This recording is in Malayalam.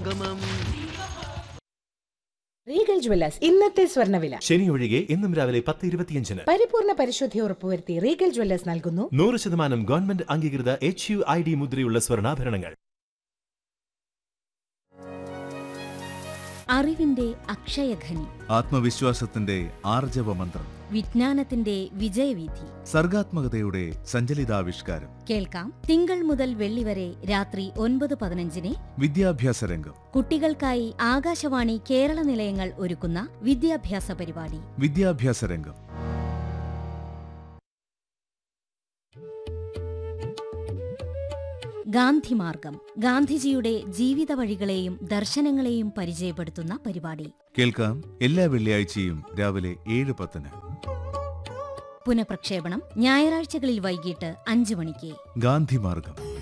സംഗമം റീഗൽ ജ്വല്ലേഴ്സ് ഇന്നത്തെ സ്വർണ്ണവില ശനി ഒഴികെ എന്നും രാവിലെ പത്ത് ഇരുപത്തിയഞ്ചിന് പരിപൂർണ പരിശുദ്ധി ഉറപ്പുവരുത്തി റീഗൽ ജ്വല്ലേഴ്സ് നൽകുന്നു നൂറ് ശതമാനം ഗവൺമെന്റ് അംഗീകൃത എച്ച് യു ഐ ഡി മുദ്രയുള്ള സ്വർണ്ണാഭരണങ്ങൾ അറിവിന്റെ അക്ഷയഖനി ആത്മവിശ്വാസത്തിന്റെ ആർജവ മന്ത്രം വിജ്ഞാനത്തിന്റെ വിജയവീഥി സർഗാത്മകതയുടെ സഞ്ചലിതാവിഷ്കാരം കേൾക്കാം തിങ്കൾ മുതൽ വെള്ളി വരെ രാത്രി ഒൻപത് പതിനഞ്ചിന് വിദ്യാഭ്യാസ രംഗം കുട്ടികൾക്കായി ആകാശവാണി കേരള നിലയങ്ങൾ ഒരുക്കുന്ന വിദ്യാഭ്യാസ പരിപാടി വിദ്യാഭ്യാസ രംഗം ഗാന്ധിമാർഗം ഗാന്ധിജിയുടെ ജീവിത വഴികളെയും ദർശനങ്ങളെയും പരിചയപ്പെടുത്തുന്ന പരിപാടി കേൾക്കാം എല്ലാ വെള്ളിയാഴ്ചയും രാവിലെ ഏഴ് പത്തിന് പുനഃപ്രക്ഷേപണം ഞായറാഴ്ചകളിൽ വൈകിട്ട് അഞ്ചു മണിക്ക് ഗാന്ധിമാർഗം